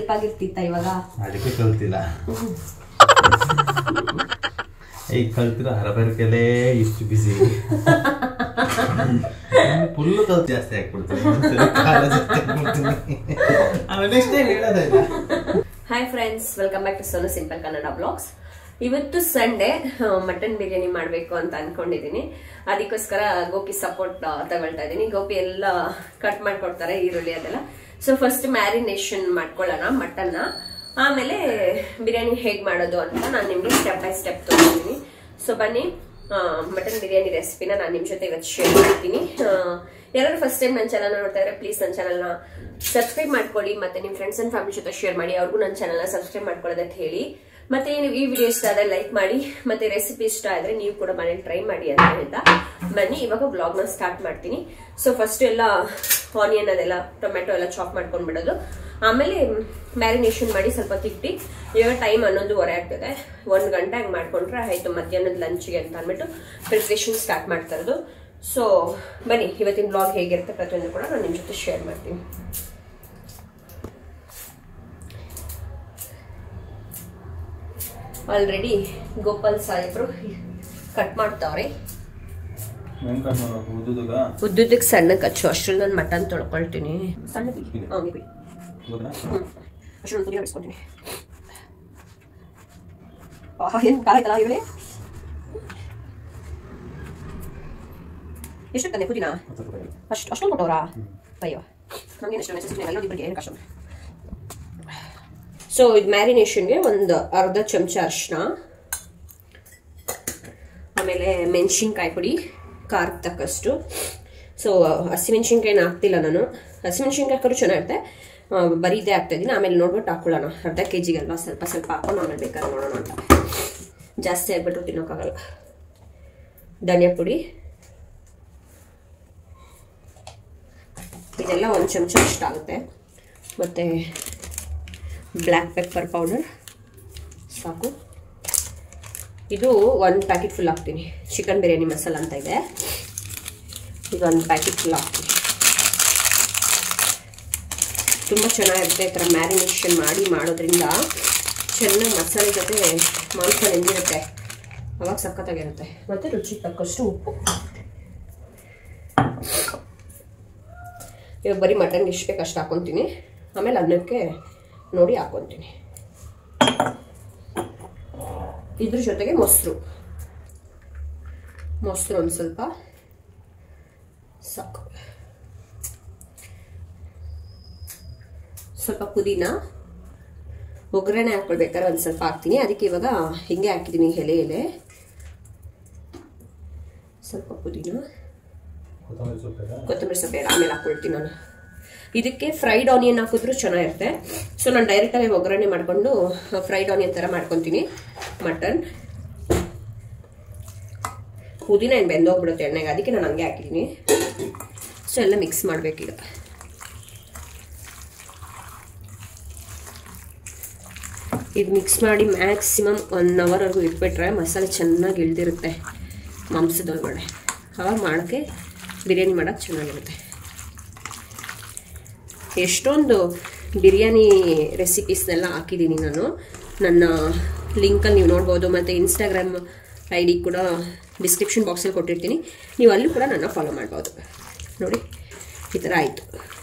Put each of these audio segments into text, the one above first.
Help ಆಗಿರ್ತಿತ್ತ ಇವಾಗ ಅದಕ್ಕೆ ಕಲ್ತಿಲ್ಲ ಈಗ ಕಲ್ತಿರೋ ಹರಬರಿಕೆಲೇ ಇಷ್ಟು ಬಿಸಿ ಫುಲ್ಲು ಕಲ್ತು ಜಾಸ್ತಿ ಹಾಕ್ಬಿಡ್ತೀನಿ ಒಂದ್ಸರಿ ಖಾರ ಜಾಸ್ತಿ ಹಾಕ್ಬಿಡ್ತೀನಿ ಆಮೇಲೆ ನೆಕ್ಸ್ಟ್ ಟೈಮ್ ಹೇಳೋದಿಲ್ಲ hi friends welcome back to Sonu simple Kannada vlogs ಇವತ್ತು ಸಂಡೇ ಮಟನ್ ಬಿರಿಯಾನಿ ಮಾಡಬೇಕು ಅಂತ ಅನ್ಕೊಂಡಿದೀನಿ ಅದಕ್ಕೋಸ್ಕರ ಗೋಪಿ ಸಪೋರ್ಟ್ ತಗೊಳ್ತಾ ಇದ್ದೀನಿ ಗೋಪಿ ಎಲ್ಲ ಕಟ್ ಮಾಡ್ಕೊಡ್ತಾರೆ ಈರುಳ್ಳಿ ಅದೆಲ್ಲ ಸೊ ಫಸ್ಟ್ ಮ್ಯಾರಿನೇಷನ್ ಮಾಡ್ಕೊಳ್ಳೋಣ ಮಟನ್ನ ಆಮೇಲೆ ಬಿರಿಯಾನಿ ಹೇಗೆ ಮಾಡೋದು ಅಂತ ನಾನು ನಿಮಗೆ ಸ್ಟೆಪ್ ಬೈ ಸ್ಟೆಪ್ ತಗೊಂಡಿದ್ದೀನಿ ಸೊ ಬನ್ನಿ ಮಟನ್ ಬಿರಿಯಾನಿ ರೆಸಿಪಿನ ನಾನು ನಿಮ್ಮ ಜೊತೆ ಇವತ್ತು ಶೇರ್ ಮಾಡ್ತೀನಿ ಆ, ಯಾರಾದ್ರೂ ಫಸ್ಟ್ ಟೈಮ್ ನನ್ನ ಚಾನಲ್ ನೋಡ್ತಾ ಇದ್ರೆ ಪ್ಲೀಸ್ ನನ್ನ ಚಾನಲ್ನ ಸಬ್ಸ್ಕ್ರೈಬ್ ಮಾಡ್ಕೊಳ್ಳಿ ಮತ್ತೆ ನಿಮ್ಮ ಫ್ರೆಂಡ್ಸ್ ಅಂಡ್ ಫ್ಯಾಮಿಲಿ ಜೊತೆ ಶೇರ್ ಮಾಡಿ ಅವ್ರಿಗೂ ನನ್ನ ಚಾನಲ್ನ ಸಬ್ಸ್ಕ್ರೈಬ್ ಮಾಡ್ಕೊಳ್ಳೋದಕ್ಕೆ ಹೇಳಿ ಮತ್ತೆ ನೀವು ಈ ವಿಡಿಯೋ ಇಷ್ಟ ಆದ್ರೆ ಲೈಕ್ ಮಾಡಿ ಮತ್ತೆ ರೆಸಿಪಿ ಇಷ್ಟ ಆದ್ರೆ ನೀವು ಕೂಡ ಮನೇಲಿ ಟ್ರೈ ಮಾಡಿ ಅಂತ ಹೇಳ್ತಾ ಬನ್ನಿ ಇವಾಗ ಬ್ಲಾಗ್ನ ಸ್ಟಾರ್ಟ್ ಮಾಡ್ತೀನಿ ಸೊ ಫಸ್ಟ್ ಎಲ್ಲ ಆನಿಯನ್ ಅದೆಲ್ಲ ಟೊಮೆಟೊ ಎಲ್ಲ ಚಾಪ್ ಮಾಡ್ಕೊಂಡ್ ಬಿಡೋದು ಆಮೇಲೆ ಮ್ಯಾರಿನೇಷನ್ ಮಾಡಿ ಸ್ವಲ್ಪ ತಿಟ್ಟಿ ಇವಾಗ ಟೈಮ್ ಹನ್ನೊಂದುವರೆ ಆಗ್ತದೆ ಒಂದು ಗಂಟೆ ಹಂಗೆ ಮಾಡ್ಕೊಂಡ್ರೆ ಆಯ್ತು ಮಧ್ಯಾಹ್ನದ ಲಂಚ್ಗೆ ಅಂತ ಅಂದ್ಬಿಟ್ಟು ಪ್ರಿಪ್ರೇಷನ್ ಸ್ಟಾರ್ಟ್ ಮಾಡ್ತಾ ಇರೋದು ಸೊ ಬನ್ನಿ ಇವತ್ತಿನ ಬ್ಲಾಗ್ ಹೇಗಿರುತ್ತೆ ಪ್ರತಿಯೊಂದು ಕೂಡ ನಾನು ನಿಮ್ಮ ಜೊತೆ ಶೇರ್ ಮಾಡ್ತೀನಿ ಆಲ್ರೆಡಿ ಗೋಪಾಲ್ ಸಾಹೇಬ್ರು ಕಟ್ ಮಾಡ್ತಾವ್ರೆ ಉದ್ದುಗ ಉದ್ದುದಕ್ಕೆ ಸಣ್ಣ ಕಚ್ಚು ಅಷ್ಟ್ರಲ್ಲಿ ನಾನು ಮಟನ್ ತೊಳ್ಕೊಳ್ತೀನಿ ಸಣ್ಣ ಬಿಡಿ ಇದೆ. ಹಂಗೆ ಬಿಡಿ ಹ್ಞೂ ಅಷ್ಟು ಪುದೀನ ಬಿಡಿಸ್ಕೊತೀನಿ ಆಹಾ ಏನು ಕಾಲ ಆಯ್ತಲ್ಲ ಇವಳೆ ಎಷ್ಟು ತಂದೆ ಪುದೀನ ಅಷ್ಟು ಅಷ್ಟೊಂದು ಕೊಟ್ಟವ್ರಾ ಅಯ್ಯೋ ನಮಗೆ ಎಷ್ಟು ನೆಸೆಸಿಟಿ ಎಲ್ಲ ಇಬ್ಬರಿಗೆ ಏನು ಕಷ್ಟ ಸೊ ಇದು ಮ್ಯಾರಿನೇಷನ್ಗೆ ಒಂದು ಅರ್ಧ ಚಮಚ ಅರಿಶಿನ ಆಮೇಲೆ ಮೆಣಸಿನ್ಕಾಯಿ ಪುಡಿ ಖಾರಕ್ಕೆ ತಕ್ಕಷ್ಟು ಸೊ ಹಸಿಮೆಣ್ಸಿನ್ಕಾಯಿನ ಹಾಕ್ತಿಲ್ಲ ನಾನು ಹಸಿಮೆಣ್ಸಿನ್ಕಾಯಿ ಹಾಕಿದ್ರು ಚೆನ್ನಾಗಿರುತ್ತೆ ಆ, ಬರೀ ಇದೇ ಹಾಕ್ತಾ ಇದ್ದೀನಿ ಆಮೇಲೆ ನೋಡ್ಬಿಟ್ಟು ಹಾಕೊಳ್ಳೋಣ ಅರ್ಧ ಕೆ ಜಿಗಲ್ವಾ ಸ್ವಲ್ಪ ಸ್ವಲ್ಪ ಹಾಕೊಂಡು ಆಮೇಲೆ ಬೇಕಾದ್ರೆ ನೋಡೋಣ ಅಂತ ಜಾಸ್ತಿ ಆಗ್ಬಿಟ್ಟು ತಿನ್ನೋಕ್ಕಾಗಲ್ಲ ಧನಿಯಾ ಪುಡಿ ಇದೆಲ್ಲ ಒಂದು ಚಮಚ ಅಷ್ಟಾಗುತ್ತೆ ಮತ್ತು ಬ್ಲ್ಯಾಕ್ ಪೆಪ್ಪರ್ ಪೌಡರ್ ಸಾಕು ಇದು ಒಂದು ಪ್ಯಾಕೆಟ್ ಫುಲ್ ಹಾಕ್ತೀನಿ ಚಿಕನ್ ಬಿರಿಯಾನಿ ಮಸಾಲ ಅಂತ ಇದೆ ಇದು ಒಂದು ಪ್ಯಾಕೆಟ್ ಫುಲ್ ಹಾಕ್ತೀನಿ ತುಂಬ ಚೆನ್ನಾಗಿರುತ್ತೆ ಈ ಥರ ಮ್ಯಾರಿನೇಷನ್ ಮಾಡಿ ಮಾಡೋದ್ರಿಂದ ಚೆನ್ನಾಗಿ ಮಸಾಲೆ ಜೊತೆ ಮಾಂಸ ನೆಂದಿರುತ್ತೆ ಅವಾಗ ಸಖತ್ತಾಗಿರುತ್ತೆ ಮತ್ತು ರುಚಿಗೆ ತಕ್ಕಷ್ಟು ಉಪ್ಪು ಇವಾಗ ಬರೀ ಮಟನ್ಗೆ ಎಷ್ಟು ಬೇಕು ಅಷ್ಟು ಹಾಕೊತೀನಿ ಆಮೇಲೆ ಅನ್ನಕ್ಕೆ ನೋಡಿ ಹಾಕೊತೀನಿ ಇದ್ರ ಜೊತೆಗೆ ಮೊಸರು ಮೊಸರು ಒಂದು ಸ್ವಲ್ಪ ಸಾಕು ಸ್ವಲ್ಪ ಪುದೀನ ಒಗ್ಗರಣೆ ಹಾಕೊಳ್ಬೇಕಾದ್ರೆ ಒಂದು ಸ್ವಲ್ಪ ಹಾಕ್ತೀನಿ ಅದಕ್ಕೆ ಇವಾಗ ಹಿಂಗೆ ಹಾಕಿದ್ದೀನಿ ಎಲೆ ಎಲೆ ಸ್ವಲ್ಪ ಪುದೀನ ಕೊತ್ತಂಬರಿ ಸೊಪ್ಪು ಕೊತ್ತಂಬರಿ ಸೊಪ್ಪು ಬೇಡ ಆಮೇಲೆ ಹಾಕೊಳ್ತೀನಿ ನಾನು ಇದಕ್ಕೆ ಫ್ರೈಡ್ ಆನಿಯನ್ ಹಾಕಿದ್ರು ಚೆನ್ನಾಗಿರುತ್ತೆ ಸೊ ನಾನು ಡೈರೆಕ್ಟಾಗಿ ಒಗ್ಗರಣೆ ಮಾಡಿಕೊಂಡು ಫ್ರೈಡ್ ಆನಿಯನ್ ಥರ ಮಾಡ್ಕೊತೀನಿ ಮಟನ್ ಪುದೀನ ಏನು ಬೆಂದೋಗ್ಬಿಡುತ್ತೆ ಎಣ್ಣೆಗೆ ಅದಕ್ಕೆ ನಾನು ಹಂಗೆ ಹಾಕಿದ್ದೀನಿ ಸೊ ಎಲ್ಲ ಮಿಕ್ಸ್ ಮಾಡಬೇಕೀಗ ಇದು ಮಿಕ್ಸ್ ಮಾಡಿ ಮ್ಯಾಕ್ಸಿಮಮ್ ಒನ್ ಅವರ್ವರೆಗೂ ಇಟ್ಬಿಟ್ರೆ ಮಸಾಲೆ ಚೆನ್ನಾಗಿ ಇಳ್ದಿರುತ್ತೆ ಮಾಂಸದೊಳಗಡೆ ಅವಾಗ ಮಾಡೋಕ್ಕೆ ಬಿರಿಯಾನಿ ಮಾಡೋಕ್ಕೆ ಚೆನ್ನಾಗಿರುತ್ತೆ ಎಷ್ಟೊಂದು ಬಿರಿಯಾನಿ ರೆಸಿಪೀಸ್ನೆಲ್ಲ ಹಾಕಿದ್ದೀನಿ ನಾನು ನನ್ನ ಲಿಂಕಲ್ಲಿ ನೀವು ನೋಡ್ಬೋದು ಮತ್ತು ಇನ್ಸ್ಟಾಗ್ರಾಮ್ ಐ ಡಿ ಕೂಡ ಡಿಸ್ಕ್ರಿಪ್ಷನ್ ಬಾಕ್ಸಲ್ಲಿ ಕೊಟ್ಟಿರ್ತೀನಿ ನೀವು ಅಲ್ಲೂ ಕೂಡ ನನ್ನ ಫಾಲೋ ಮಾಡ್ಬೋದು ನೋಡಿ ಈ ಥರ ಆಯಿತು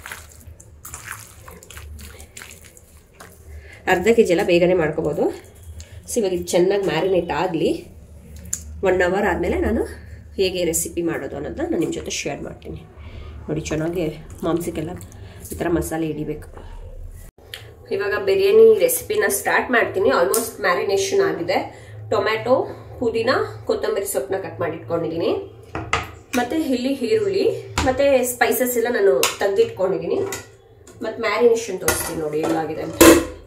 ಅರ್ಧ ಕೆ ಜಿ ಎಲ್ಲ ಬೇಗನೆ ಮಾಡ್ಕೋಬೋದು ಸೊ ಇವಾಗ ಇದು ಚೆನ್ನಾಗಿ ಮ್ಯಾರಿನೇಟ್ ಆಗಲಿ ಒನ್ ಅವರ್ ಆದಮೇಲೆ ನಾನು ಹೇಗೆ ರೆಸಿಪಿ ಮಾಡೋದು ಅನ್ನೋದನ್ನ ನಾನು ನಿಮ್ಮ ಜೊತೆ ಶೇರ್ ಮಾಡ್ತೀನಿ ನೋಡಿ ಚೆನ್ನಾಗಿ ಮಾಂಸಕ್ಕೆಲ್ಲ ಈ ಥರ ಮಸಾಲೆ ಹಿಡಿಬೇಕು ಇವಾಗ ಬಿರಿಯಾನಿ ರೆಸಿಪಿನ ಸ್ಟಾರ್ಟ್ ಮಾಡ್ತೀನಿ ಆಲ್ಮೋಸ್ಟ್ ಮ್ಯಾರಿನೇಷನ್ ಆಗಿದೆ ಟೊಮ್ಯಾಟೊ ಪುದೀನ ಕೊತ್ತಂಬರಿ ಸೊಪ್ಪನ್ನ ಕಟ್ ಮಾಡಿ ಇಟ್ಕೊಂಡಿದ್ದೀನಿ ಮತ್ತೆ ಇಲ್ಲಿ ಈರುಳ್ಳಿ ಮತ್ತೆ ಸ್ಪೈಸಸ್ ಎಲ್ಲ ನಾನು ತೆಗೆದಿಟ್ಕೊಂಡಿದ್ದೀನಿ ಮತ್ತೆ ಮ್ಯಾರಿನೇಷನ್ ತೋರಿಸ್ತೀನಿ ನೋಡಿ ಎಲ್ಲಾಗಿದೆ ಅಂತ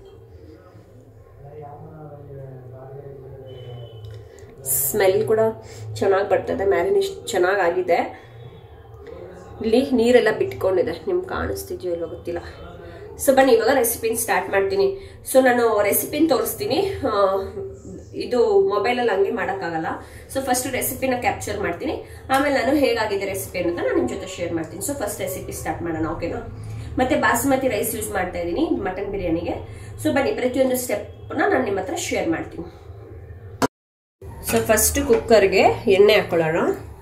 ಸ್ಮೆಲ್ ಕೂಡ ಚೆನ್ನಾಗಿ ಬರ್ತದೆ ಮ್ಯಾರಿನೇಷನ್ ಚೆನ್ನಾಗಾಗಿದೆ ಇಲ್ಲಿ ನೀರೆಲ್ಲ ಬಿಟ್ಕೊಂಡಿದೆ ನಿಮ್ಗೆ ಕಾಣಿಸ್ತಿದ್ಯೋ ಇಲ್ಲೋ ಗೊತ್ತಿಲ್ಲ ಸೊ ಬನ್ನಿ ಇವಾಗ ರೆಸಿಪಿನ ಸ್ಟಾರ್ಟ್ ಮಾಡ್ತೀನಿ ಸೊ ನಾನು ರೆಸಿಪಿನ ತೋರಿಸ್ತೀನಿ ಆ, ಇದು ಮೊಬೈಲಲ್ಲಿ ಹಂಗೆ ಮಾಡೋಕ್ಕಾಗಲ್ಲ ಸೊ ಫಸ್ಟ್ ರೆಸಿಪಿನ ಕ್ಯಾಪ್ಚರ್ ಮಾಡ್ತೀನಿ ಆಮೇಲೆ ನಾನು ಹೇಗಾಗಿದೆ ರೆಸಿಪಿ ಅನ್ನೋದನ್ನ ನಾನು ನಿಮ್ಮ ಜೊತೆ ಶೇರ್ ಮಾಡ್ತೀನಿ ಸೊ ಫಸ್ಟ್ ರೆಸಿಪಿ ಸ್ಟಾರ್ಟ್ ಮಾಡೋಣ ಓಕೆನಾ ಮತ್ತೆ ಬಾಸುಮತಿ ರೈಸ್ ಯೂಸ್ ಮಾಡ್ತಾ ಇದ್ದೀನಿ ಮಟನ್ ಬಿರಿಯಾನಿಗೆ ಸೊ ಬನ್ನಿ ಪ್ರತಿಯೊಂದು ಸ್ಟೆಪ್ನ ನಾನು ನಿಮ್ಮ ಹತ್ರ ಶೇರ್ ಮಾಡ್ತೀನಿ ಸೊ ಫಸ್ಟ್ ಕುಕ್ಕರ್ಗೆ ಎಣ್ಣೆ ಹಾಕೊಳ್ಳೋಣ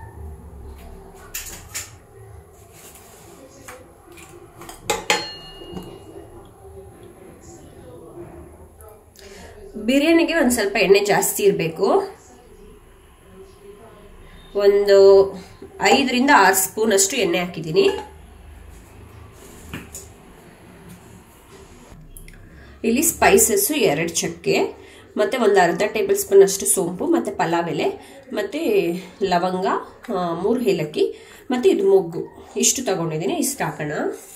ಬಿರಿಯಾನಿಗೆ ಒಂದು ಸ್ವಲ್ಪ ಎಣ್ಣೆ ಜಾಸ್ತಿ ಇರಬೇಕು ಒಂದು ಐದರಿಂದ ಆರು ಸ್ಪೂನ್ ಅಷ್ಟು ಎಣ್ಣೆ ಹಾಕಿದ್ದೀನಿ ಇಲ್ಲಿ ಸ್ಪೈಸಸ್ಸು ಎರಡು ಚಕ್ಕೆ ಮತ್ತು ಒಂದು ಅರ್ಧ ಟೇಬಲ್ ಸ್ಪೂನ್ ಅಷ್ಟು ಸೋಂಪು ಮತ್ತು ಪಲಾವ್ ಎಲೆ ಮತ್ತು ಲವಂಗ ಮೂರು ಏಲಕ್ಕಿ ಮತ್ತು ಇದು ಮೊಗ್ಗು ಇಷ್ಟು ತಗೊಂಡಿದ್ದೀನಿ ಇಷ್ಟು ಹಾಕೋಣ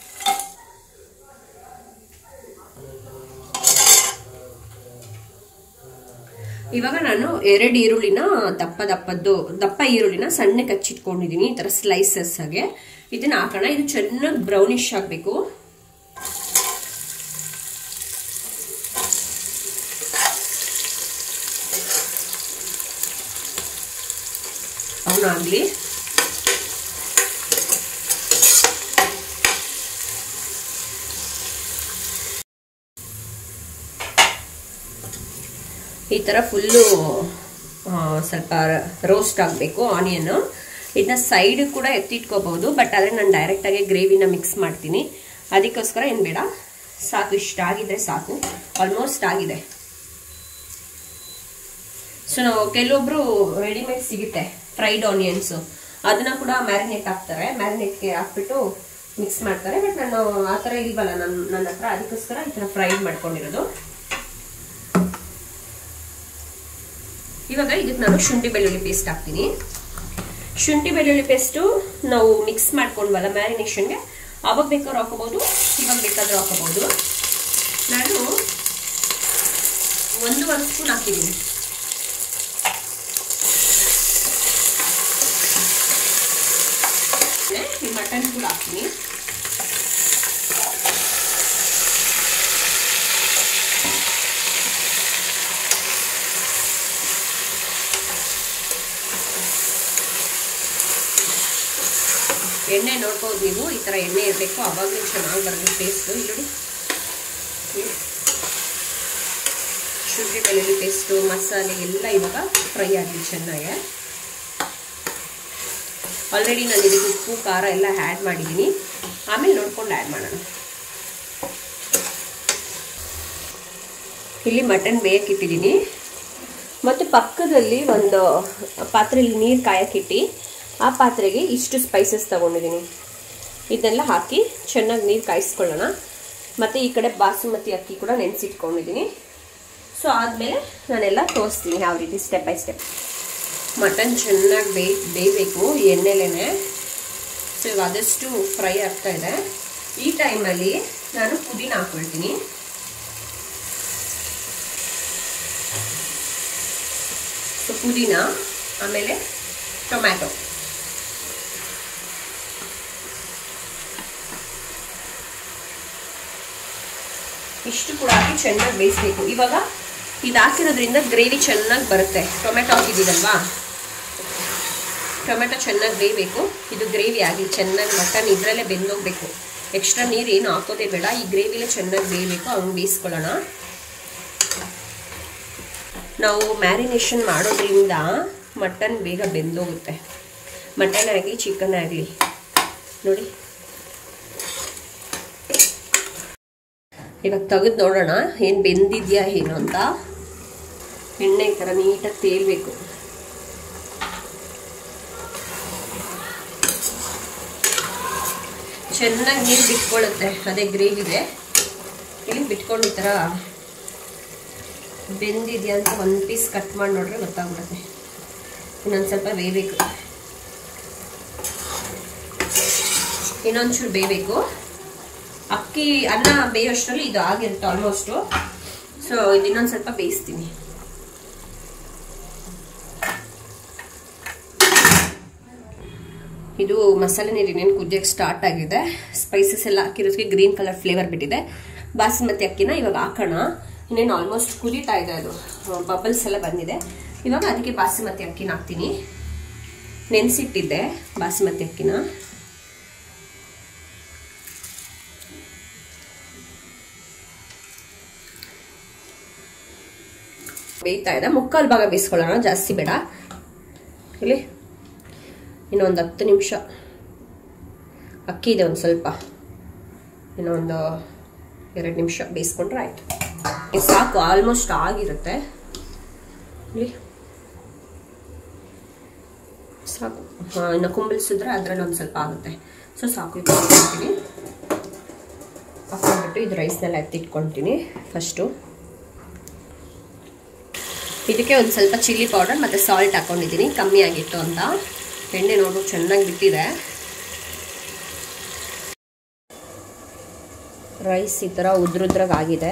ಇವಾಗ ನಾನು ಎರಡು ಈರುಳ್ಳಿನ ದಪ್ಪ ದಪ್ಪದ್ದು ದಪ್ಪ ಈರುಳ್ಳಿನ ಸಣ್ಣ ಕಚ್ಚಿಟ್ಕೊಂಡಿದ್ದೀನಿ ಈ ಥರ ಸ್ಲೈಸಸ್ ಆಗಿ ಇದನ್ನ ಹಾಕೋಣ ಇದು ಚೆನ್ನಾಗಿ ಬ್ರೌನಿಶ್ ಆಗಬೇಕು ಅವನಾಗಲಿ ಈ ಥರ ಫುಲ್ಲು ಸ್ವಲ್ಪ ರೋಸ್ಟ್ ಆಗಬೇಕು ಆನಿಯನ್ ಇದನ್ನ ಸೈಡ್ ಕೂಡ ಎತ್ತಿಟ್ಕೋಬಹುದು ಬಟ್ ಆದರೆ ನಾನು ಡೈರೆಕ್ಟಾಗಿ ಗ್ರೇವಿನ ಮಿಕ್ಸ್ ಮಾಡ್ತೀನಿ ಅದಕ್ಕೋಸ್ಕರ ಏನು ಬೇಡ ಸಾಕು ಇಷ್ಟ ಆಗಿದೆ ಸಾಕು ಆಲ್ಮೋಸ್ಟ್ ಆಗಿದೆ ಸೊ ನಾವು ಕೆಲವೊಬ್ರು ರೆಡಿಮೇಡ್ ಸಿಗುತ್ತೆ ಫ್ರೈಡ್ ಆನಿಯನ್ಸು ಅದನ್ನ ಕೂಡ ಮ್ಯಾರಿನೇಟ್ ಹಾಕ್ತಾರೆ ಮ್ಯಾರಿನೇಟ್ಗೆ ಹಾಕ್ಬಿಟ್ಟು ಮಿಕ್ಸ್ ಮಾಡ್ತಾರೆ ಬಟ್ ನಾನು ಆ ಥರ ಇಲ್ವಲ್ಲ ನನ್ನ ನನ್ನ ಹತ್ರ ಅದಕ್ಕೋಸ್ಕರ ಈ ಥರ ಫ್ರೈಡ್ ಮಾಡ್ಕೊಂಡಿರೋದು ಇವಾಗ ಇದಕ್ಕೆ ನಾನು ಶುಂಠಿ ಬೆಳ್ಳುಳ್ಳಿ ಪೇಸ್ಟ್ ಹಾಕ್ತೀನಿ ಶುಂಠಿ ಬೆಳ್ಳುಳ್ಳಿ ಪೇಸ್ಟು ನಾವು ಮಿಕ್ಸ್ ಮಾಡ್ಕೊಂಡ್ವಲ್ಲ ಮ್ಯಾರಿನೇಷನ್ಗೆ ಅವಾಗ ಬೇಕಾದ್ರೂ ಹಾಕೋಬಹುದು ಇವಾಗ ಬೇಕಾದ್ರೂ ಹಾಕೋಬಹುದು ನಾನು ಒಂದೂವರೆ ಸ್ಪೂನ್ ಹಾಕಿದ್ದೀನಿ ಈ ಮಟನ್ ಕೂಡ ಹಾಕ್ತೀನಿ ಎಣ್ಣೆ ನೋಡ್ಬೋದು ನೀವು ಈ ಥರ ಎಣ್ಣೆ ಇರಬೇಕು ಅವಾಗಲೂ ಚೆನ್ನಾಗಿ ಬರೋದು ಟೇಸ್ಟು ಇಲ್ಲಿ ಶುಂಠಿ ಬೆಳ್ಳುಳ್ಳಿ ಪೇಸ್ಟು ಮಸಾಲೆ ಎಲ್ಲ ಇವಾಗ ಫ್ರೈ ಆಗಲಿ ಚೆನ್ನಾಗಿ ಆಲ್ರೆಡಿ ನಾನು ಇದಕ್ಕೆ ಉಪ್ಪು ಖಾರ ಎಲ್ಲ ಆ್ಯಡ್ ಮಾಡಿದ್ದೀನಿ ಆಮೇಲೆ ನೋಡ್ಕೊಂಡು ಆ್ಯಡ್ ಮಾಡೋಣ ಇಲ್ಲಿ ಮಟನ್ ಬೇಯಕ್ಕಿಟ್ಟಿದ್ದೀನಿ ಮತ್ತು ಪಕ್ಕದಲ್ಲಿ ಒಂದು ಪಾತ್ರೆಯಲ್ಲಿ ನೀರು ಕಾಯಕ್ಕಿಟ್ಟು ಆ ಪಾತ್ರೆಗೆ ಇಷ್ಟು ಸ್ಪೈಸಸ್ ತೊಗೊಂಡಿದ್ದೀನಿ ಇದನ್ನೆಲ್ಲ ಹಾಕಿ ಚೆನ್ನಾಗಿ ನೀರು ಕಾಯಿಸ್ಕೊಳ್ಳೋಣ ಮತ್ತು ಈ ಕಡೆ ಬಾಸುಮತಿ ಅಕ್ಕಿ ಕೂಡ ನೆನೆಸಿಟ್ಕೊಂಡಿದ್ದೀನಿ ಸೊ ಆದಮೇಲೆ ನಾನೆಲ್ಲ ತೋರಿಸ್ತೀನಿ ಯಾವ ರೀತಿ ಸ್ಟೆಪ್ ಬೈ ಸ್ಟೆಪ್ ಮಟನ್ ಚೆನ್ನಾಗಿ ಬೇಯ್ ಬೇಯಬೇಕು ಎಣ್ಣೆಲೇನೆ ಸೊ ಇವಾಗ ಆದಷ್ಟು ಫ್ರೈ ಆಗ್ತಾ ಇದೆ ಈ ಟೈಮಲ್ಲಿ ನಾನು ಪುದೀನ ಹಾಕ್ಕೊಳ್ತೀನಿ ಸೊ ಪುದೀನ ಆಮೇಲೆ ಟೊಮ್ಯಾಟೊ ಇಷ್ಟು ಕೂಡ ಹಾಕಿ ಚೆನ್ನಾಗಿ ಬೇಯಿಸ್ಬೇಕು ಇವಾಗ ಇದು ಹಾಕಿರೋದ್ರಿಂದ ಗ್ರೇವಿ ಚೆನ್ನಾಗಿ ಬರುತ್ತೆ ಟೊಮೆಟೊ ಹಾಕಿದ್ದೀರಲ್ವಾ ಟೊಮೆಟೊ ಚೆನ್ನಾಗಿ ಬೇಯಬೇಕು ಇದು ಗ್ರೇವಿ ಆಗಲಿ ಚೆನ್ನಾಗಿ ಮಟನ್ ಇದರಲ್ಲೇ ಬೆಂದೋಗ್ಬೇಕು ಎಕ್ಸ್ಟ್ರಾ ನೀರು ಏನು ಹಾಕೋದೇ ಬೇಡ ಈ ಗ್ರೇವಿಲೇ ಚೆನ್ನಾಗಿ ಬೇಯಬೇಕು ಹಂಗೆ ಬೇಯಿಸ್ಕೊಳ್ಳೋಣ ನಾವು ಮ್ಯಾರಿನೇಷನ್ ಮಾಡೋದ್ರಿಂದ ಮಟನ್ ಬೇಗ ಬೆಂದೋಗುತ್ತೆ ಮಟನ್ ಆಗಲಿ ಚಿಕನ್ ಆಗಲಿ ನೋಡಿ ಇವಾಗ ತೆಗೆದು ನೋಡೋಣ ಏನು ಬೆಂದಿದ್ಯಾ ಏನು ಅಂತ ಎಣ್ಣೆ ಈ ಥರ ನೀಟಾಗಿ ತೇಲ್ಬೇಕು ಚೆನ್ನಾಗಿ ನೀರು ಬಿಟ್ಕೊಳ್ಳುತ್ತೆ ಅದೇ ಗ್ರೇವಿದೆ ಇಲ್ಲಿ ಬಿಟ್ಕೊಂಡು ಈ ಥರ ಬೆಂದಿದೆಯಾ ಅಂತ ಒಂದು ಪೀಸ್ ಕಟ್ ಮಾಡಿ ನೋಡ್ರೆ ಗೊತ್ತಾಗ್ಬಿಡುತ್ತೆ ಇನ್ನೊಂದು ಸ್ವಲ್ಪ ಬೇಯಬೇಕು ಇನ್ನೊಂಚೂರು ಬೇಯಬೇಕು ಅಕ್ಕಿ ಅನ್ನ ಬೇಯೋಷ್ಟರಲ್ಲಿ ಇದು ಆಗಿರುತ್ತೆ ಆಲ್ಮೋಸ್ಟು ಸೊ ಇದು ಇನ್ನೊಂದು ಸ್ವಲ್ಪ ಬೇಯಿಸ್ತೀನಿ ಇದು ಮಸಾಲೆ ನೀರು ಇನ್ನೇನು ಕುದಿಯೋಕ್ಕೆ ಸ್ಟಾರ್ಟ್ ಆಗಿದೆ ಸ್ಪೈಸಸ್ ಎಲ್ಲ ಹಾಕಿರೋದಕ್ಕೆ ಗ್ರೀನ್ ಕಲರ್ ಫ್ಲೇವರ್ ಬಿಟ್ಟಿದೆ ಬಾಸುಮತಿ ಅಕ್ಕಿನ ಇವಾಗ ಹಾಕೋಣ ಇನ್ನೇನು ಆಲ್ಮೋಸ್ಟ್ ಕುದೀತಾ ಇದೆ ಅದು ಬಬಲ್ಸ್ ಎಲ್ಲ ಬಂದಿದೆ ಇವಾಗ ಅದಕ್ಕೆ ಬಾಸುಮತಿ ಅಕ್ಕಿನ ಹಾಕ್ತೀನಿ ನೆನೆಸಿಟ್ಟಿದ್ದೆ ಬಾಸುಮತಿ ಅಕ್ಕಿನ ಬೇಯ್ತಾ ಇದೆ ಮುಕ್ಕಾಲು ಭಾಗ ಬೇಯಿಸ್ಕೊಳ್ಳೋಣ ಜಾಸ್ತಿ ಬೇಡ ಇಲ್ಲಿ ಇನ್ನೊಂದು ಹತ್ತು ನಿಮಿಷ ಅಕ್ಕಿ ಇದೆ ಒಂದು ಸ್ವಲ್ಪ ಇನ್ನೊಂದು ಎರಡು ನಿಮಿಷ ಬೇಯಿಸ್ಕೊಂಡ್ರೆ ಆಯ್ತು ಇದು ಸಾಕು ಆಲ್ಮೋಸ್ಟ್ ಆಗಿರುತ್ತೆ ಇಲ್ಲಿ ಸಾಕು ಹಾ, ಇನ್ನು ಕುಂಬಳಿಸಿದ್ರೆ ಅದರಲ್ಲಿ ಒಂದು ಸ್ವಲ್ಪ ಆಗುತ್ತೆ ಸೊ ಸಾಕು ಇದು ಹಾಕ್ಕೊಳ್ತೀನಿ ಹಾಕೊಂಡ್ಬಿಟ್ಟು ಇದು ರೈಸ್ನೆಲ್ಲ ಎತ್ತಿಟ್ಕೊಳ್ತೀನಿ ಫಸ್ಟು ಇದಕ್ಕೆ ಒಂದು ಸ್ವಲ್ಪ ಚಿಲ್ಲಿ ಪೌಡರ್ ಮತ್ತು ಸಾಲ್ಟ್ ಹಾಕೊಂಡಿದ್ದೀನಿ ಕಮ್ಮಿ ಆಗಿತ್ತು ಅಂತ ಎಣ್ಣೆ ನೋಡು ಚೆನ್ನಾಗಿ ಬಿಟ್ಟಿದೆ ರೈಸ್ ಈ ಥರ ಉದ್ರುದ್ರಾಗ ಆಗಿದೆ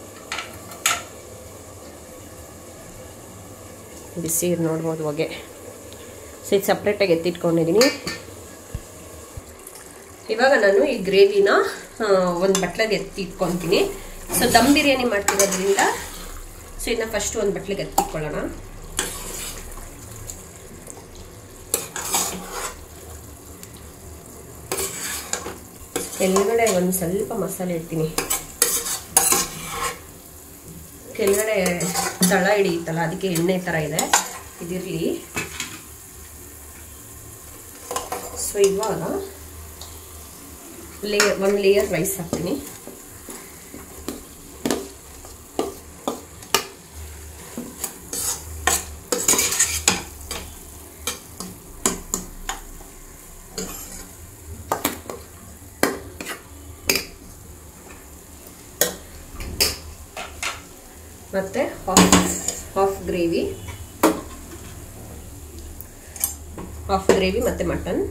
ಬಿಸಿ ನೋಡ್ಬೋದು ಹೊಗೆ ಸೊ ಇದು ಸಪ್ರೇಟಾಗಿ ಎತ್ತಿಟ್ಕೊಂಡಿದ್ದೀನಿ ಇವಾಗ ನಾನು ಈ ಗ್ರೇವಿನ ಒಂದು ಬಟ್ಲಿಗೆ ಎತ್ತಿಟ್ಕೊತೀನಿ ಸೊ ದಮ್ ಬಿರಿಯಾನಿ ಮಾಡ್ತಿರೋದ್ರಿಂದ ಸೊ ಇದನ್ನ ಫಸ್ಟ್ ಒಂದು ಬಟ್ಲಿಗೆ ಎತ್ತಿಟ್ಕೊಳ್ಳೋಣ ಕೆಳಗಡೆ ಒಂದು ಸ್ವಲ್ಪ ಮಸಾಲೆ ಇಡ್ತೀನಿ ಕೆಳಗಡೆ ತಳ ಹಿಡಿಯುತ್ತಲ್ಲ ಅದಕ್ಕೆ ಎಣ್ಣೆ ಥರ ಇದೆ ಇದಿರಲಿ ಸೊ ಇವಾಗ ಲೇಯರ್ ಒಂದು ಲೇಯರ್ ರೈಸ್ ಹಾಕ್ತೀನಿ ಮತ್ತೆ half half gravy half gravy ಮತ್ತೆ ಮಟನ್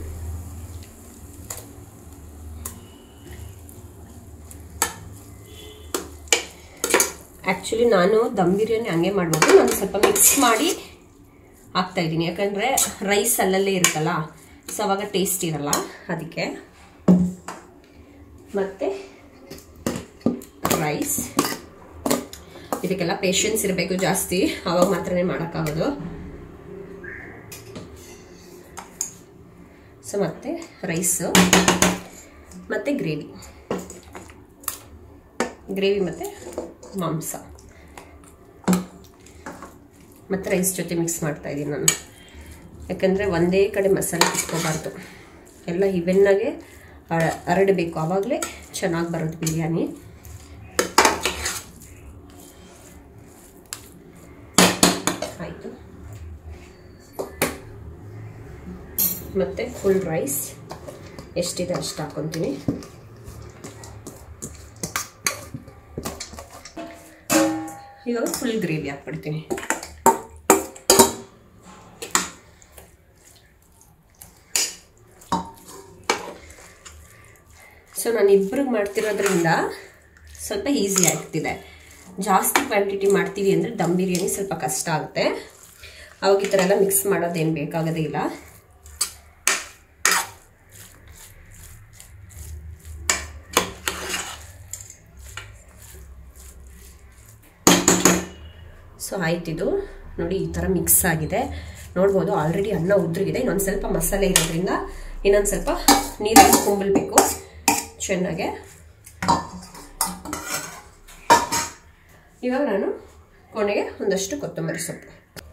ಆ್ಯಕ್ಚುಲಿ ನಾನು ದಮ್ ಬಿರಿಯಾನಿ ಹಂಗೆ ಮಾಡ್ಬೋದು ನಾನು ಸ್ವಲ್ಪ ಮಿಕ್ಸ್ ಮಾಡಿ ಹಾಕ್ತಾ ಇದ್ದೀನಿ ಯಾಕಂದರೆ ರೈಸ್ ಅಲ್ಲಲ್ಲೇ ಇರುತ್ತಲ್ಲ ಸೊ ಅವಾಗ ಟೇಸ್ಟ್ ಇರಲ್ಲ ಅದಕ್ಕೆ ಮತ್ತು ರೈಸ್ ಇದಕ್ಕೆಲ್ಲ ಪೇಷನ್ಸ್ ಇರಬೇಕು ಜಾಸ್ತಿ ಅವಾಗ ಮಾತ್ರನೇ ಮಾಡೋಕ್ಕಾಗೋದು ಸೊ ಮತ್ತೆ ರೈಸು ಮತ್ತು ಗ್ರೇವಿ ಗ್ರೇವಿ ಮತ್ತು ಮಾಂಸ ಮತ್ತು ರೈಸ್ ಜೊತೆ ಮಿಕ್ಸ್ ಮಾಡ್ತಾ ಇದ್ದೀನಿ ನಾನು ಯಾಕಂದರೆ ಒಂದೇ ಕಡೆ ಮಸಾಲೆ ಇಟ್ಕೋಬಾರ್ದು ಎಲ್ಲ ಇವೆನ್ನಾಗೆ ಹರಡಬೇಕು ಆವಾಗಲೇ ಚೆನ್ನಾಗಿ ಬರೋದು ಬಿರಿಯಾನಿ ಆಯಿತು ಮತ್ತು ಫುಲ್ ರೈಸ್ ಎಷ್ಟಿದೆ ಅಷ್ಟು ಹಾಕ್ಕೊತೀನಿ ಇವಾಗ ಫುಲ್ ಗ್ರೇವಿ ಹಾಕ್ಬಿಡ್ತೀನಿ ಸೊ ನಾನು ಇಬ್ಬರಿಗೆ ಮಾಡ್ತಿರೋದ್ರಿಂದ ಸ್ವಲ್ಪ ಈಸಿ ಆಗ್ತಿದೆ ಜಾಸ್ತಿ ಕ್ವಾಂಟಿಟಿ ಮಾಡ್ತೀವಿ ಅಂದರೆ ದಮ್ ಬಿರಿಯಾನಿ ಸ್ವಲ್ಪ ಕಷ್ಟ ಆಗುತ್ತೆ ಅವಾಗ ಈ ಥರ ಎಲ್ಲ ಮಿಕ್ಸ್ ಮಾಡೋದೇನು ಬೇಕಾಗೋದೇ ಇಲ್ಲ ಸೊ ಆಯ್ತಿದು ನೋಡಿ ಈ ಥರ ಮಿಕ್ಸ್ ಆಗಿದೆ ನೋಡ್ಬೋದು ಆಲ್ರೆಡಿ ಅನ್ನ ಉದ್ರಿಗಿದೆ ಇನ್ನೊಂದು ಸ್ವಲ್ಪ ಮಸಾಲೆ ಇರೋದ್ರಿಂದ ಇನ್ನೊಂದು ಸ್ವಲ್ಪ ನೀರಲ್ಲಿ ಕುಂಬಲ್ಬೇಕು ಚೆನ್ನಾಗೆ ಇವಾಗ ನಾನು ಕೊನೆಗೆ ಒಂದಷ್ಟು ಕೊತ್ತಂಬರಿ ಸೊಪ್ಪು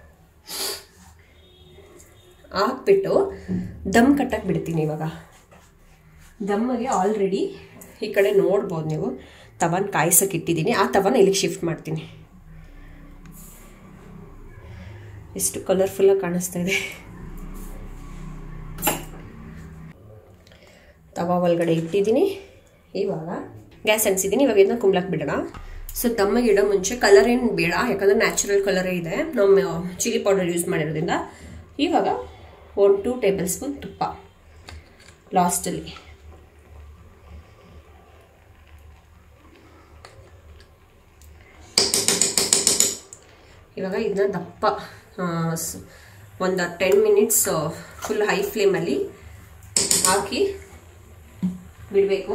ಹಾಕ್ಬಿಟ್ಟು ದಮ್ ಕಟ್ಟಕ್ಕೆ ಬಿಡ್ತೀನಿ ಇವಾಗ ದಮ್ಮಗೆ ಆಲ್ರೆಡಿ ಈ ಕಡೆ ನೋಡ್ಬೋದು ನೀವು ತವನ್ ಕಾಯಿಸಕ್ಕೆ ಇಟ್ಟಿದ್ದೀನಿ ಆ ತವನ ಇಲ್ಲಿಗೆ ಶಿಫ್ಟ್ ಮಾಡ್ತೀನಿ ಎಷ್ಟು ಕಲರ್ಫುಲ್ಲಾಗಿ ಕಾಣಿಸ್ತಾ ಇದೆ ತವಾ ಒಳಗಡೆ ಇಟ್ಟಿದ್ದೀನಿ ಇವಾಗ ಗ್ಯಾಸ್ ಅಂಟಿಸಿದ್ದೀನಿ ಇವಾಗ ಇದನ್ನ ಕುಂಬ್ಲಕ್ಕೆ ಬಿಡೋಣ ಸೊ ತಮ್ಮಗೆ ಇಡೋ ಮುಂಚೆ ಕಲರ್ ಏನು ಬೇಡ ಯಾಕಂದ್ರೆ ನ್ಯಾಚುರಲ್ ಕಲರೇ ಇದೆ ನಮ್ಮ ಚಿಲ್ಲಿ ಪೌಡರ್ ಯೂಸ್ ಮಾಡಿರೋದ್ರಿಂದ ಇವಾಗ ಒಂದು ಟೂ ಟೇಬಲ್ ಸ್ಪೂನ್ ತುಪ್ಪ ಲಾಸ್ಟಲ್ಲಿ ಇವಾಗ ಇದನ್ನ ದಪ್ಪ ಒಂದು ಟೆನ್ ಮಿನಿಟ್ಸ್ ಫುಲ್ ಹೈ ಫ್ಲೇಮಲ್ಲಿ ಹಾಕಿ ಬಿಡಬೇಕು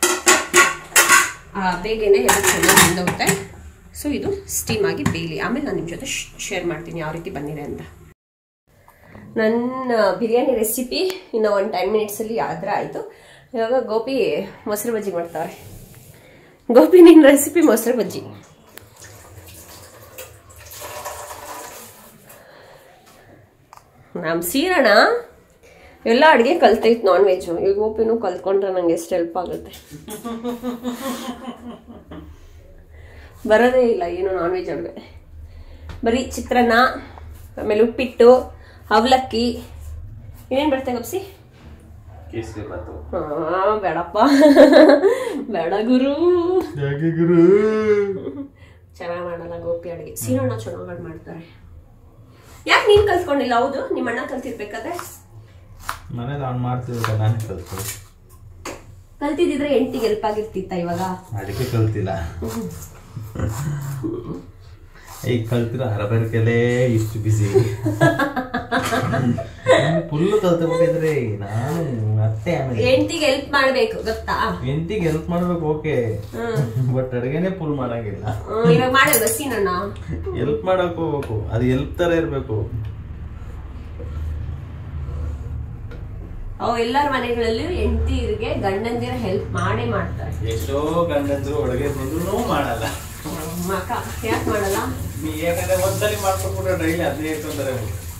ಬೇಗನೆ ಎಲ್ಲ ಚೆನ್ನಾಗಿ ಬೆಂದೋಗುತ್ತೆ ಸೊ ಇದು ಸ್ಟೀಮ್ ಆಗಿ ಬೇಯಲಿ ಆಮೇಲೆ ನಾನು ನಿಮ್ಮ ಜೊತೆ ಶೇರ್ ಮಾಡ್ತೀನಿ ಯಾವ ರೀತಿ ಬಂದಿದೆ ಅಂತ ನನ್ನ ಬಿರಿಯಾನಿ ರೆಸಿಪಿ ಇನ್ನು ಒಂದು ಟೆನ್ ಮಿನಿಟ್ಸಲ್ಲಿ ಆದ್ರೆ ಆಯಿತು ಇವಾಗ ಗೋಪಿ ಮೊಸರು ಬಜ್ಜಿ ಮಾಡ್ತಾರೆ ಗೋಪಿ ನಿನ್ನ ರೆಸಿಪಿ ಮೊಸರು ಬಜ್ಜಿ ನಮ್ಮ ಸೀರಣ ಎಲ್ಲ ಅಡುಗೆ ಕಲ್ತೈತ್ ನಾನ್ ವೆಜ್ಜು ಈಗ ಗೋಪಿನೂ ಕಲ್ತ್ಕೊಂಡ್ರೆ ನಂಗೆ ಎಷ್ಟು ಹೆಲ್ಪ್ ಆಗುತ್ತೆ ಬರೋದೇ ಇಲ್ಲ ಏನು ನಾನ್ ವೆಜ್ ಅಡುಗೆ ಬರೀ ಚಿತ್ರಾನ್ನ ಆಮೇಲೆ ಉಪ್ಪಿಟ್ಟು ಅವಲಕ್ಕಿ ಇನ್ನೇನು ಬರ್ತೇ ಗಪ್ಸಿ ಕೇಸರಿ ಬಾತು ಹಾ ಬೇಡಪ್ಪ ಬೇಡ ಗುರು ಯಾಕೆ ಗುರು ಚೆನ್ನಾಗಿ ಮಾಡಲ್ಲ ಗೋಪಿ ಅಡುಗೆ ಸೀರಣ್ಣ ಚೆನ್ನಾಗಿ ಮಾಡ್ತಾರೆ ಯಾಕೆ ನೀನ್ ಕಲ್ತ್ಕೊಂಡಿಲ್ಲ ಹೌದು ನಿಮ್ಮ ಅಣ್ಣ ಕಲ್ತಿರ್ಬೇಕಾದ್ರೆ ಮನೇಲಿ ಅವ್ನು ಮಾಡ್ತಿದ್ರೆ ನಾನೇ ಕಲ್ತು ಕಲ್ತಿದ್ರೆ ಹೆಂಡತಿಗೆ ಹೆಲ್ಪ್ ಆಗಿರ್ತಿತ್ತ ಇವಾಗ ಅದಕ್ಕೆ ಕಲ್ತಿಲ್ಲ ಈಗ ಕಲ್ತಿರೋ ಹರಬರಿಕೆಲೇ ಇಷ್ಟು ಬಿಸಿ ಫುಲ್ ಕಲ್ತ್ಬಿಟ್ಟಿದ್ರೆ ನಾನು ಮತ್ತೆ ಆಮೇಲೆ ಹೆಂಡತಿಗೆ ಹೆಲ್ಪ್ ಮಾಡ್ಬೇಕು ಗೊತ್ತಾ ಎಂತಿಗೆ ಹೆಲ್ಪ್ ಮಾಡ್ಬೇಕು ಓಕೆ ಬಟ್ ಅಡುಗೆನೆ ಫುಲ್ ಮಾಡಂಗಿಲ್ಲ ಹ್ಮ್, ಇವಾಗ ಮಾಡೋದು ಸೀನಣ್ಣ ಹೆಲ್ಪ್ ಮಾಡಕ್ ಹೋಗ್ಬೇಕು ಅದು ಹೆಲ್ಪ್ ತರ ಇರ್ಬೇಕು ಅವು ಎಲ್ಲರ ಮನೆಗಳಲ್ಲಿ ಹೆಂಡತಿರಿಗೆ ಗಂಡಂದಿರ ಹೆಲ್ಪ್ ಮಾಡೇ ಮಾಡ್ತಾರೆ ಎಷ್ಟೋ ಗಂಡಂದ್ರು ಅಡುಗೆ ಬಂದ್ರು ಮಾಡಲ್ಲ ಮಕ ಯಾಕೆ ಮಾಡಲ್ಲ ನೀ ಯಾಕಂದ್ರೆ ಒಂದ್ಸಲಿ ಮಾಡ್ಕೊಟ್ಬಿಟ್ರೆ ಡೈಲಿ ಅದೇ ಇಟ್ಕೊಂತಾರೆ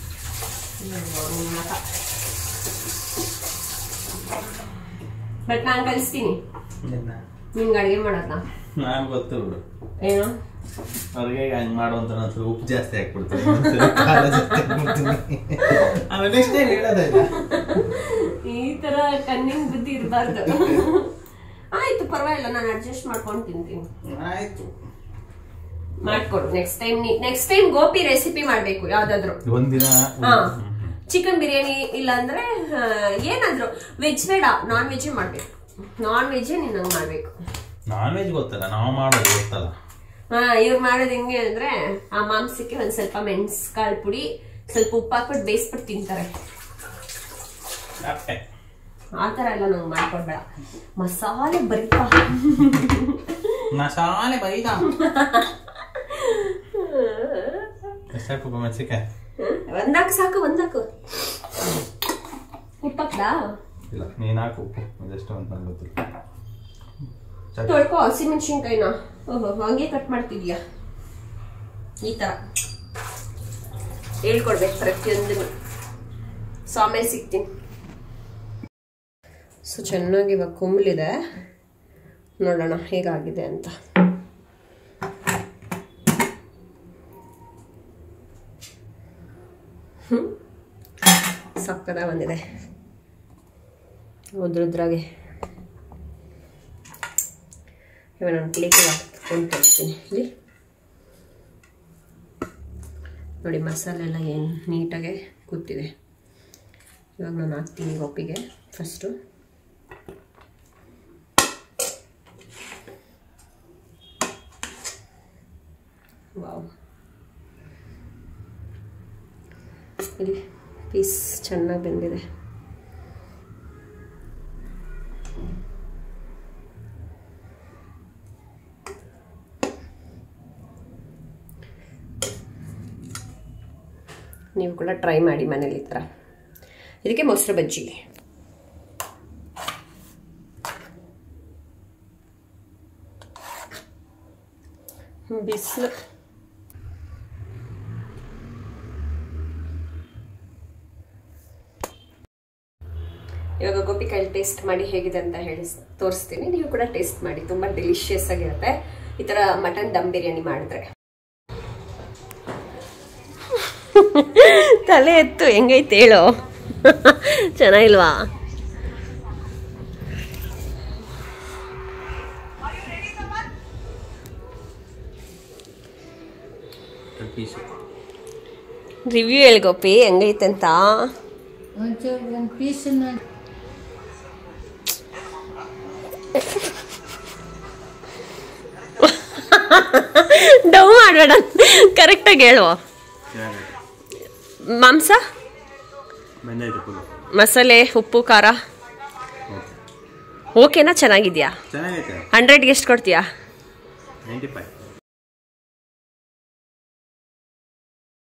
ಬಟ್ ನಾನು ಕಲಿಸ್ತೀನಿ ನಿಮ್ಗೆ ಅಡುಗೆ ಮಾಡೋದ್ನ ನಾನ್ ಗೊತ್ತು ಬಿಡು ಏನು ಅವ್ರಿಗೆ ಹಂಗ್ ಮಾಡುವಂತ ಒಂದ್ಸಲ ಉಪ್ಪು ಜಾಸ್ತಿ ಹಾಕ್ಬಿಡ್ತೀನಿ ಒಂದ್ಸಲ ಖಾರ ಜಾಸ್ತಿ ಹಾಕ್ಬಿಡ್ತೀನಿ ಆಮೇಲೆ ನೆಕ್ಸ್ಟ್ ಟೈಮ್ ಹೇಳೋದೇ ಇಲ್ಲ ಈ ತರ ಕಣ್ಣಿನ ಬುದ್ಧಿ ಇರಬಾರ್ದು ಆಯ್ತು ಪರವಾಗಿಲ್ಲ ನಾನು ಅಡ್ಜಸ್ಟ್ ಮಾಡ್ಕೊಂಡು ತಿಂತೀನಿ ಆಯ್ತು ಮಾಡ್ಕೊಡು next time next time Gopi recipe ಮಾಡ್ಬೇಕು ಯಾವ್ದಾದ್ರು ಒಂದಿನ ಹಾ ಚಿಕನ್ ಬಿರಿಯಾನಿ ಇಲ್ಲ ಅಂದ್ರೆ ಆ, ಏನಾದ್ರು ವೆಜ್ ಬೇಡ ನಾನ್ ವೆಜ್ ಮಾಡ್ಬೇಕು ನಾನ್ ವೆಜ್ ನಿನ್ನ ಮಾಡ್ಬೇಕು ನಾನ್ ವೆಜ್ ಗೊತ್ತಲ್ಲ ನಾವು ಮಾಡೋದು ಗೊತ್ತಲ್ಲ ಹಾ ಇವ್ರು ಮಾಡೋದು ಹೆಂಗೆ ಅಂದ್ರೆ ಆ ಮಾಂಸಕ್ಕೆ ಒಂದ್ ಸ್ವಲ್ಪ ಮೆಣಸ್ಕಾಳು ಪುಡಿ ಸ್ವಲ್ಪ ಉಪ್ಪು ಹಾಕ್ಬಿಟ್ಟು ಬೇಯಿಸ್ಬಿಟ್ಟು ತಿಂತಾರೆ ಅಷ್ಟೇ ಆ ಥರ ಎಲ್ಲ ನಂಗೆ ಮಾಡ್ಕೊಡ್ಬೇಡ ಮಸಾಲೆ ಬರಿತಾ ಮಸಾಲೆ ಬೈದ ಎಷ್ಟು ಹಾಕ್ಬೇಕು ಮೆಣಸಿಕಾಯಿ ಒಂದಾಕು ಸಾಕು ಒಂದಾಕು ಉಪ್ಪಕ್ದಾ ಇಲ್ಲ ನೀನ್ ಹಾಕು ಉಪ್ಪು ಅದೆಷ್ಟು ಅಂತ ನಂಗೆ ಗೊತ್ತಿಲ್ಲ ಚಟ್- ತೊಳ್ಕೊ ಹಸಿಮೆಣಸಿನ್ಕಾಯಿನ ಓಹೋ ಹಂಗೆ ಕಟ್ ಮಾಡ್ತಿದ್ಯಾ ಈ ತರ ಹೇಳ್ಕೊಡ್ಬೇಕು ಪ್ರತಿಯೊಂದು ಸೊ ಆಮೇಲೆ ಸಿಗ್ತೀನಿ ಸೊ ಚೆನ್ನಾಗಿ ಇವಾಗ ಕುಂಬ್ಲಿದೆ ನೋಡೋಣ ಹೇಗಾಗಿದೆ ಅಂತ ಹ್ಮ್. ಸಕ್ಕದ ಬಂದಿದೆ ಉದ್ರುದ್ರಾಗೆ ಇವಾಗ ನಾನು ಪ್ಲೇಟಿಗೆ ಹಾಕ್ಕೊಂಡು ತೋರಿಸ್ತೀನಿ ಇಲ್ಲಿ ನೋಡಿ ಮಸಾಲೆ ಎಲ್ಲ ಏನು ನೀಟಾಗೆ ಕೂತಿದೆ ಇವಾಗ ನಾನು ಹಾಕ್ತೀನಿ ಒಪ್ಪಿಗೆ ಫಸ್ಟು ವಾವ್ ಇಲ್ಲಿ ಪೀಸ್ ಚೆನ್ನಾಗಿ ಬೆಂದಿದೆ ನೀವು ಕೂಡ ಟ್ರೈ ಮಾಡಿ ಮನೇಲಿ ಈ ಥರ ಇದಕ್ಕೆ ಮೊಸರು ಬಜ್ಜಿ ಬಿಸಿಲು ಇವಾಗ ಗೋಪಿಕಾಯಿ ಟೇಸ್ಟ್ ಮಾಡಿ ಹೇಗಿದೆ ಅಂತ ಹೇಳಿ ತೋರಿಸ್ತೀನಿ ನೀವು ಕೂಡ ಟೇಸ್ಟ್ ಮಾಡಿ ತುಂಬ ಡೆಲಿಷಿಯಸ್ ಆಗಿರುತ್ತೆ ಈ ಥರ ಮಟನ್ ದಮ್ ಬಿರಿಯಾನಿ ಮಾಡಿದ್ರೆ ತಲೆ ಎತ್ತು ಹೆಂಗೈತೆ ಹೇಳು ಚೆನ್ನಾಗಿಲ್ವಾ ಪೀಸು ರಿವ್ಯೂ ಹೇಳಿ ಗೋಪಿ ಹೆಂಗೈತೆ ಅಂತ ಒಂಚೂರು ಒಂದು ಪೀಸನ್ನ ಡವ್ ಮಾಡಬೇಡ ಕರೆಕ್ಟಾಗಿ ಹೇಳು ಮಾಂಸ ಬಂದೈತೆ ಫುಲ್ ಮಸಾಲೆ ಉಪ್ಪು ಖಾರ ಓಕೆನಾ ಚೆನ್ನಾಗಿದ್ಯಾ ಚೆನ್ನಾಗೈತೆ ಹಂಡ್ರೆಡ್ಗೆ ಎಷ್ಟು ಕೊಡ್ತೀಯಾ ನೈಂಟಿ ಫೈವ್